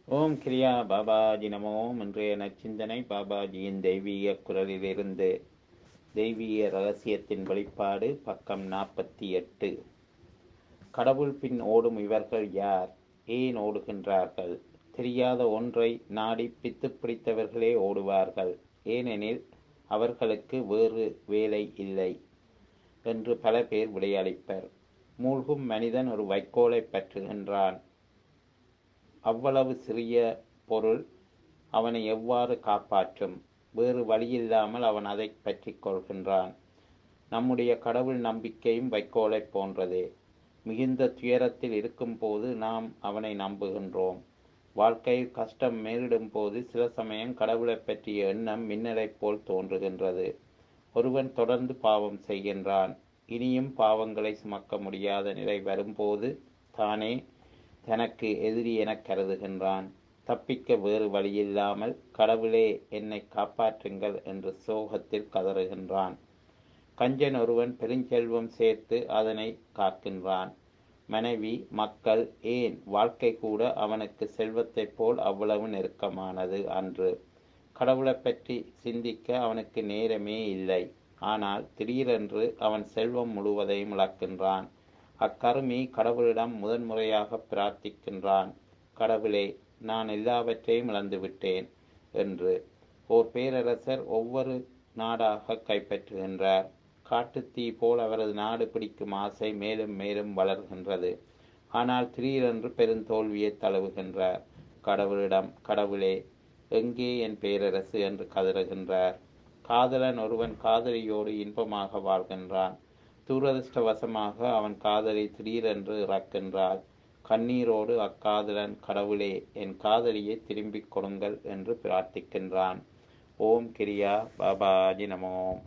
ஓம் கிரியா பாபாஜி நமோ இன்றைய நச்சிந்தனை பாபாஜியின் தெய்வீக குரலிலிருந்து தெய்வீக ரகசியத்தின் வெளிப்பாடு பக்கம் நாற்பத்தி எட்டு கடவுள் பின் ஓடும் இவர்கள் யார் ஏன் ஓடுகின்றார்கள் தெரியாத ஒன்றை நாடி பித்து பிடித்தவர்களே ஓடுவார்கள் ஏனெனில் அவர்களுக்கு வேறு வேலை இல்லை என்று பல பேர் விடையளிப்பர் மூழ்கும் மனிதன் ஒரு வைக்கோலை பற்றுகின்றான் அவ்வளவு சிறிய பொருள் அவனை எவ்வாறு காப்பாற்றும் வேறு வழியில்லாமல் அவன் அதை பற்றி கொள்கின்றான் நம்முடைய கடவுள் நம்பிக்கையும் வைக்கோலை போன்றதே மிகுந்த துயரத்தில் இருக்கும்போது நாம் அவனை நம்புகின்றோம் வாழ்க்கையில் கஷ்டம் மேலிடும் போது சில சமயம் கடவுளை பற்றிய எண்ணம் மின்னலைப் போல் தோன்றுகின்றது ஒருவன் தொடர்ந்து பாவம் செய்கின்றான் இனியும் பாவங்களை சுமக்க முடியாத நிலை வரும்போது தானே தனக்கு எதிரி எனக் கருதுகின்றான் தப்பிக்க வேறு வழியில்லாமல் கடவுளே என்னை காப்பாற்றுங்கள் என்று சோகத்தில் கதறுகின்றான் கஞ்சன் ஒருவன் பெருஞ்செல்வம் சேர்த்து அதனை காக்கின்றான் மனைவி மக்கள் ஏன் வாழ்க்கை கூட அவனுக்கு செல்வத்தைப் போல் அவ்வளவு நெருக்கமானது அன்று கடவுளை பற்றி சிந்திக்க அவனுக்கு நேரமே இல்லை ஆனால் திடீரென்று அவன் செல்வம் முழுவதையும் இழக்கின்றான் அக்கருமி கடவுளிடம் முதன்முறையாக பிரார்த்திக்கின்றான் கடவுளே நான் எல்லாவற்றையும் இழந்துவிட்டேன் என்று ஓர் பேரரசர் ஒவ்வொரு நாடாக கைப்பற்றுகின்றார் காட்டுத்தீ போல் அவரது நாடு பிடிக்கும் ஆசை மேலும் மேலும் வளர்கின்றது ஆனால் திடீரென்று பெருந்தோல்வியை தழுவுகின்றார் கடவுளிடம் கடவுளே எங்கே என் பேரரசு என்று கதறுகின்றார் காதலன் ஒருவன் காதலியோடு இன்பமாக வாழ்கின்றான் துரதிருஷ்டவசமாக அவன் காதலி திடீரென்று இறக்கின்றாள் கண்ணீரோடு அக்காதலன் கடவுளே என் காதலியை திரும்பிக் கொடுங்கள் என்று பிரார்த்திக்கின்றான் ஓம் கிரியா பாபாஜி நமோ